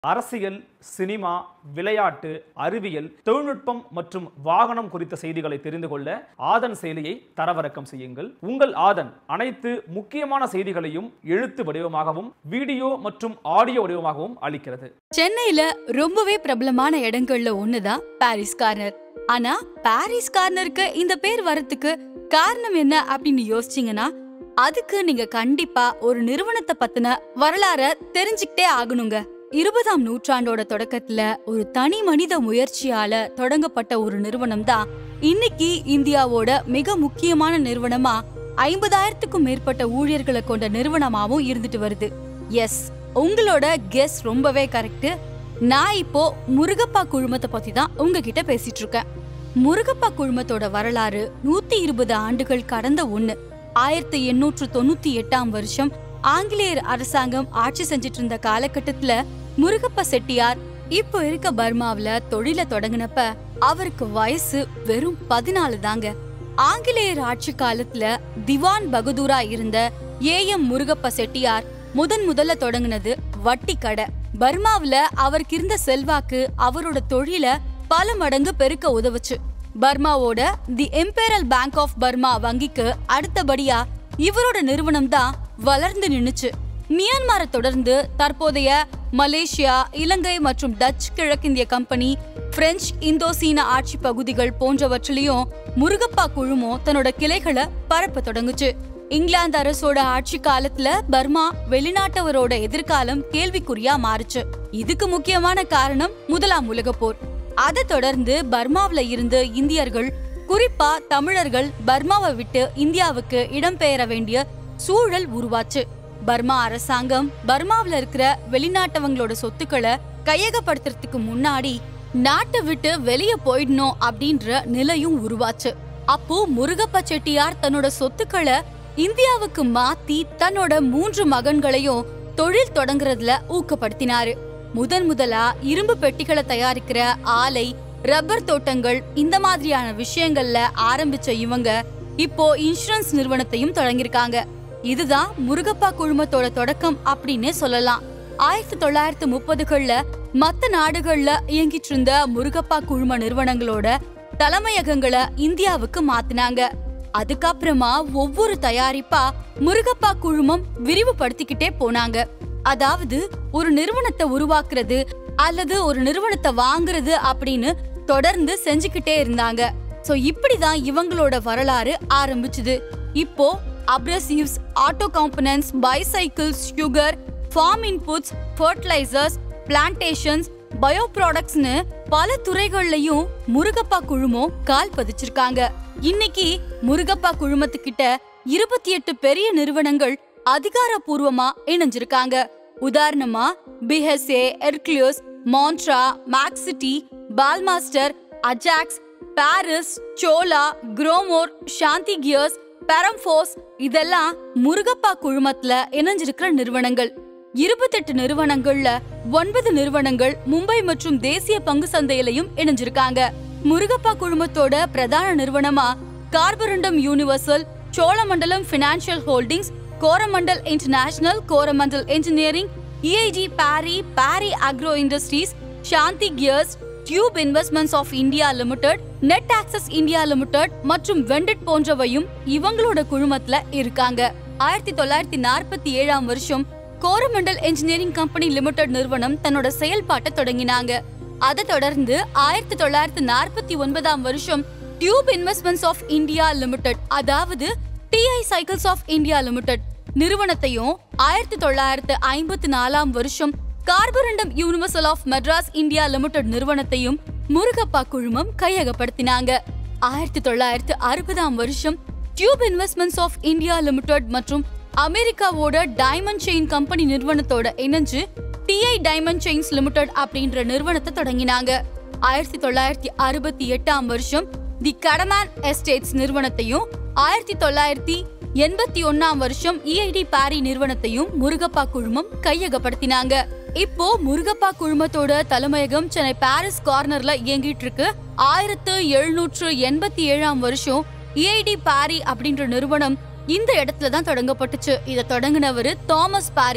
அரசியல் சினிமா விளையாட்டு அறிவியல் தொழில்நுட்பம் மற்றும் வாகனம் குறித்த செய்திகளை தெரிந்து கொள்ள ஆதன் செயலியை தரவிறக்கம் செய்யுங்கள் உங்கள் ஆதன் அனைத்து முக்கியமான செய்திகளையும் எழுத்து வடிவமாகவும் வீடியோ மற்றும் ஆடியோ வடிவமாகவும் அளிக்கிறது சென்னையில ரொம்பவே பிரபலமான இடங்கள்ல ஒண்ணுதான் பாரிஸ் கார்னர் ஆனா பாரிஸ் கார்னருக்கு இந்த பேர் வரதுக்கு காரணம் என்ன அப்படின்னு யோசிச்சீங்கன்னா அதுக்கு நீங்க கண்டிப்பா ஒரு நிறுவனத்தை பத்தின வரலாற தெரிஞ்சுக்கிட்டே ஆகணுங்க இருபதாம் நூற்றாண்டோட தொடக்கத்துல ஒரு தனி மனித முயற்சியால தொடங்கப்பட்ட ஒரு நிறுவனம் தான் இன்னைக்கு இந்தியாவோட மிக முக்கியமான நிறுவனமா ஐம்பதாயிரத்துக்கும் மேற்பட்ட ஊழியர்களை கொண்ட நிறுவனமாவும் இருந்துட்டு வருது எஸ் உங்களோட கெஸ் ரொம்பவே கரெக்ட் நான் இப்போ முருகப்பா குழுமத்தை பத்தி தான் உங்ககிட்ட பேசிட்டு இருக்கேன் முருகப்பா குழுமத்தோட வரலாறு நூத்தி இருபது ஆண்டுகள் கடந்த ஒண்ணு ஆயிரத்தி எண்ணூற்று தொண்ணூத்தி எட்டாம் வருஷம் ஆங்கிலேயர் அரசாங்கம் ஆட்சி செஞ்சிட்டு இருந்த காலகட்டத்துல முருகப்பா செட்டியார் இப்போ இருக்க பர்மாவுல தொழில தொடங்கினப்ப அவருக்கு வயசு வெறும் பதினாலு தாங்க ஆங்கிலேயர் ஆட்சி காலத்துல திவான் பகதூரா இருந்த ஏ எம் முருகப்ப செட்டியார் முதன் முதல்ல தொடங்குனது வட்டி கடை பர்மாவுல அவருக்கு இருந்த செல்வாக்கு அவரோட தொழில பல மடங்கு பெருக்க உதவுச்சு பர்மாவோட the imperial bank of Burma வங்கிக்கு அடுத்தபடியா இவரோட நிறுவனம் தான் வளர்ந்து நின்னுச்சு மியான்மரை தொடர்ந்து தற்போதைய மலேசியா இலங்கை மற்றும் டச் கிழக்கிந்திய கம்பெனி பிரெஞ்சு இந்தோசீன ஆட்சி பகுதிகள் போன்றவற்றிலையும் முருகப்பா குழுமம் தன்னோட கிளைகளை பரப்ப தொடங்குச்சு இங்கிலாந்து அரசோட ஆட்சி காலத்துல பர்மா வெளிநாட்டவரோட எதிர்காலம் கேள்விக்குறியா மாறுச்சு இதுக்கு முக்கியமான காரணம் முதலாம் உலகப் போர் அதை தொடர்ந்து பர்மாவுல இருந்து இந்தியர்கள் குறிப்பா தமிழர்கள் பர்மாவை விட்டு இந்தியாவுக்கு இடம்பெயர வேண்டிய சூழல் உருவாச்சு பர்மா அரசாங்கம் பர்மாவுல இருக்கிற வெளிநாட்டவங்களோட சொத்துக்களை கையகப்படுத்துறதுக்கு முன்னாடி நாட்டை விட்டு வெளிய போயிடணும் அப்படின்ற நிலையும் உருவாச்சு அப்போ முருகப்ப செட்டியார் தன்னோட சொத்துக்களை இந்தியாவுக்கு மாத்தி தன்னோட மூன்று மகன்களையும் தொழில் தொடங்குறதுல ஊக்கப்படுத்தினாரு முதன் முதலா இரும்பு பெட்டிகளை தயாரிக்கிற ஆலை ரப்பர் தோட்டங்கள் இந்த மாதிரியான விஷயங்கள்ல ஆரம்பிச்ச இவங்க இப்போ இன்சூரன்ஸ் நிறுவனத்தையும் தொடங்கியிருக்காங்க இதுதான் முருகப்பா குழுமத்தோட தொடக்கம் அப்படின்னு சொல்லலாம் ஆயிரத்தி தொள்ளாயிரத்து முப்பதுகள்ல மத்த நாடுகள்ல இயங்கிட்டு இருந்த முருகப்பா குழும நிறுவனங்களோட தலைமையகங்களை இந்தியாவுக்கு மாத்தினாங்க அதுக்கப்புறமா ஒவ்வொரு தயாரிப்பா முருகப்பா குழுமம் விரிவுபடுத்திக்கிட்டே போனாங்க அதாவது ஒரு நிறுவனத்தை உருவாக்குறது அல்லது ஒரு நிறுவனத்தை வாங்குறது அப்படின்னு தொடர்ந்து செஞ்சுக்கிட்டே இருந்தாங்க சோ இப்படிதான் இவங்களோட வரலாறு ஆரம்பிச்சுது இப்போ abrasives auto components bicycles sugar farm inputs fertilisers plantations bio ப்ராடக்ட்ஸ்னு பல துறைகள்லயும் முருகப்பா குழுமம் கால் பதிச்சிருக்காங்க இன்னைக்கு முருகப்பா குழுமத்துக்கிட்ட இருபத்தி எட்டு பெரிய நிறுவனங்கள் அதிகாரப்பூர்வமா இணைஞ்சிருக்காங்க உதாரணமா BSA Hercules Montra Mach City Ballmaster Ajax Parry's Chola Gromor Shanthi gears Paramfos இதெல்லாம் முருகப்பா குழுமத்துல இணைஞ்சிருக்கிற நிறுவனங்கள் இருபத்தெட்டு நிறுவனங்கள்ல ஒன்பது நிறுவனங்கள் மும்பை மற்றும் தேசிய பங்கு சந்தையிலையும் இணைஞ்சிருக்காங்க முருகப்பா குழுமத்தோட பிரதான நிறுவனமா Carborundum universal Cholamandalam financial holdings Coromandel international Coromandel engineering EID Parry Parry agro industries Shanthi gears tube investments of India limited net access India limited மற்றும் வெண்டட் போன்றவையும் இவங்களோட குழுமத்துல இருக்காங்க ஆயிரத்தி தொள்ளாயிரத்தி நாற்பத்தி ஏழாம் வருஷம் கோரமண்டல் இன்ஜினியரிங் கம்பெனி லிமிடெட் நிறுவனம் தன்னோட செயல்பாட்டை தொடங்கினாங்க அதை தொடர்ந்து ஆயிரத்தி தொள்ளாயிரத்தி நாற்பத்தி ஒன்பதாம் வருஷம் tube investments of India limited அதாவது TI cycles of India limited நிறுவனத்தையும் ஆயிரத்தி தொள்ளாயிரத்து ஐம்பத்தி நாலாம் வருஷம் Carborundum universal of Madras India limited நிறுவனத்தையும் முருகப்பா குழுமம் கையகப்படுத்தினாங்க ஆயிரத்தி தொள்ளாயிரத்து அறுபதாம் வருஷம் tube investments of India limited மற்றும் அமெரிக்காவோட டைமண்ட் செயின் கம்பெனி நிறுவனத்தோட இணைஞ்சு டிஐ டைமண்ட் செயின்ஸ் லிமிடெட் அப்படின்ற நிறுவனத்தை தொடங்கினாங்க ஆயிரத்தி தொள்ளாயிரத்தி அறுபத்தி எட்டாம் வருஷம் தி கடமேன் எஸ்டேட்ஸ் நிறுவனத்தையும் ஆயிரத்தி தொள்ளாயிரத்தி எண்பத்தி ஒன்னாம் வருஷம் இஐடி பாரி நிறுவனத்தையும் முருகப்பா குழுமம் கையகப்படுத்தினாங்க இப்போ முருகப்பா குழுமத்தோட தலைமையகம் சென்னை பாரிஸ் கார்னர்ல இயங்கிட்டு இருக்கு ஆயிரத்து எழுநூற்று எண்பத்தி ஏழாம் வருஷம் இஐடி பாரி அப்படின்ற நிறுவனம் இந்த இடத்துல தான் தொடங்கப்பட்டுச்சு இத தொடங்கினவரு தாமஸ் பாரி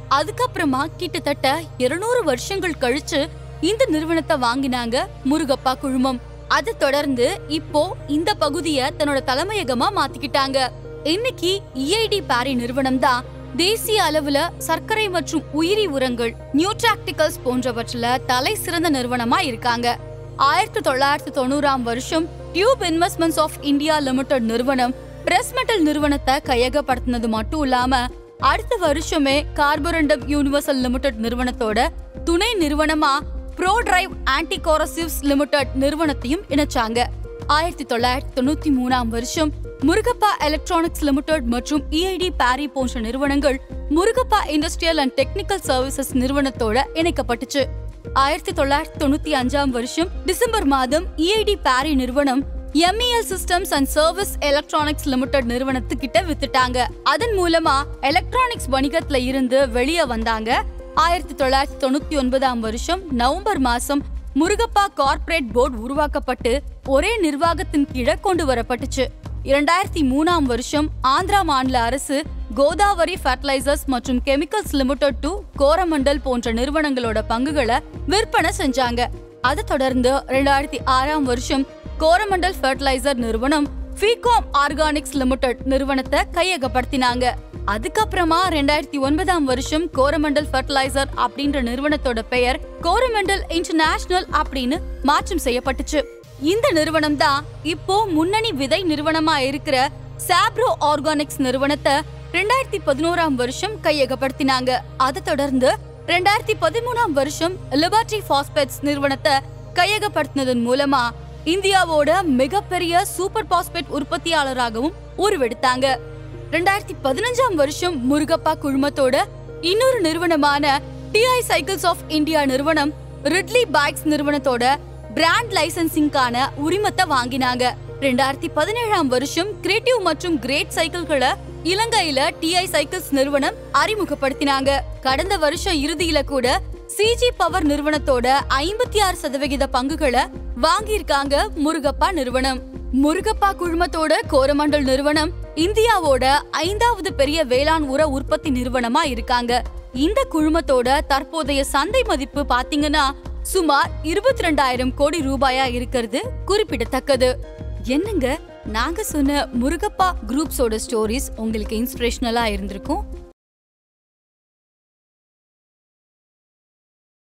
அதுக்கப்புறமா கிட்டத்தட்ட இருநூறு வருஷங்கள் கழிச்சு இந்த நிறுவனத்தை வாங்கினாங்க முருகப்பா குழுமம் அதை தொடர்ந்து இப்போ இந்த பகுதிய தன்னோட தலைமையகமா மாத்திக்கிட்டாங்க இன்னைக்கு இஐடி பாரி நிறுவனம் தான் தேசிய அளவுல சர்க்கரை மற்றும் உயிரி உரங்கள் நியூட்ராக்டிகல்ஸ் போன்றவற்றில தலை சிறந்த நிறுவனமா இருக்காங்க ஆயிரத்தி தொள்ளாயிரத்தி தொண்ணூறாம் வருஷம் tube investments of India limited நிறுவனம் பிரஸ் மெட்டல் நிறுவனத்தை கையகப்படுத்தினது மட்டும் இல்லாம அடுத்த வருஷமே கார்பரண்டம் யூனிவர்சல் லிமிடெட் நிறுவனத்தோட துணை நிறுவனமா pro drive anti corrosives limited நிறுவனத்தையும் இணைச்சாங்க ஆயிரத்தி தொள்ளாயிரத்தி தொண்ணூத்தி மூணாம் வருஷம் முருகப்பா எலக்ட்ரானிக்ஸ் லிமிடெட் மற்றும் இஐடி பாரி போன்ற நிறுவனங்கள் Murugappa industrial and technical services நிறுவனத்தோட இணைக்கப்பட்டுச்சு ஆயிரத்தி தொள்ளாயிரத்தி தொண்ணூத்தி அஞ்சாம் வருஷம் டிசம்பர் மாதம் இஐடி பாரி நிறுவனம் MEL systems and service electronics limited நிறுவனத்துக்கிட்ட வித்துட்டாங்க அதன் மூலமா எலக்ட்ரானிக்ஸ் வணிகத்துல இருந்து வெளியே வந்தாங்க ஆயிரத்தி தொள்ளாயிரத்தி தொண்ணூத்தி ஒன்பதாம் வருஷம் நவம்பர் மாசம் முருகப்பா கார்ப்பரேட் போர்டு உருவாக்கப்பட்டு ஒரே நிர்வாகத்தின் கீழே கொண்டு வரப்பட்டுச்சு இரண்டாயிரத்தி மூணாம் வருஷம் ஆந்திரா மாநில அரசு கோதாவரி ஃபர்டிலைசர்ஸ் மற்றும் கெமிக்கல்ஸ் லிமிடெட் டு கோரமண்டல் போன்ற நிறுவனங்களோட பங்குகளை விற்பனை செஞ்சாங்க அதை தொடர்ந்து ரெண்டாயிரத்தி ஆறாம் வருஷம் கோரமண்டல் ஃபர்டிலைசர் நிறுவனம் ஃபீகாம் ஆர்கானிக்ஸ் லிமிடெட் நிறுவனத்தை கையகப்படுத்தினாங்க அதுக்கப்புறமா ரெண்டாயிரத்தி ஒன்பதாம் வருஷம் கோரமண்டல் ஃபர்டிலைசர் அப்படின்ற நிறுவனத்தோட பெயர் கோரமண்டல் இன்டர்நேஷனல் அப்படின்னு மாற்றம் செய்யப்பட்டுச்சு இந்த நிறுவனம் தான் இப்போ முன்னணி விதை நிறுவனமா இருக்கிற சாப்ரோ ஆர்கானிக்ஸ் நிறுவனத்தை ரெண்டாயிரத்தி பதினோராம் வருஷம் கையகப்படுத்தினாங்க அதை தொடர்ந்து ரெண்டாயிரத்தி பதிமூணாம் வருஷம் லிபர்டி பாஸ்பேட்ஸ் நிறுவனத்தை கையகப்படுத்தினதன் மூலமா இந்தியாவோட மிகப்பெரிய சூப்பர் பாஸ்பேட் உற்பத்தியாளராகவும் உருவெடுத்தாங்க ரெண்டாயிரத்தி பதினஞ்சாம் வருஷம் முருகப்பா குழுமத்தோட இன்னொரு நிறுவனமான டிஐ சைக்கிள்ஸ் ஆஃப் இந்தியா நிறுவனம் ரிட்லி பைக்ஸ் நிறுவனத்தோட பிராண்ட் லைசன்சிங்கான உரிமத்தை வாங்கினாங்க ரெண்டாயிரத்தி பதினேழாம் வருஷம் கிரியேட்டிவ் மற்றும் கிரேட் சைக்கிள்களை இலங்கையில டிஐ சைக்கிள்ஸ் நிறுவனம் அறிமுகப்படுத்தினாங்க கடந்த வருஷம் இறுதியில கூட சிஜி பவர் நிறுவனத்தோட ஐம்பத்தி ஆறு சதவிகித பங்குகளை வாங்கியிருக்காங்க முருகப்பா நிறுவனம் முருகப்பா குழுமத்தோட கோரமண்டல் நிறுவனம் இந்தியாவோட ஐந்தாவது பெரிய வேளாண் உர உற்பத்தி நிறுவனமா இருக்காங்க இந்த குழுமத்தோட தற்போதைய சந்தை மதிப்பு பாத்தீங்கன்னா சுமார் இருபத்தி ரெண்டாயிரம் கோடி ரூபாயா இருக்கிறது குறிப்பிடத்தக்கது என்னங்க நாங்க சொன்ன முருகப்பா குரூப்ஸோட ஸ்டோரிஸ் உங்களுக்கு இன்ஸ்பிரேஷனலா இருந்திருக்கும்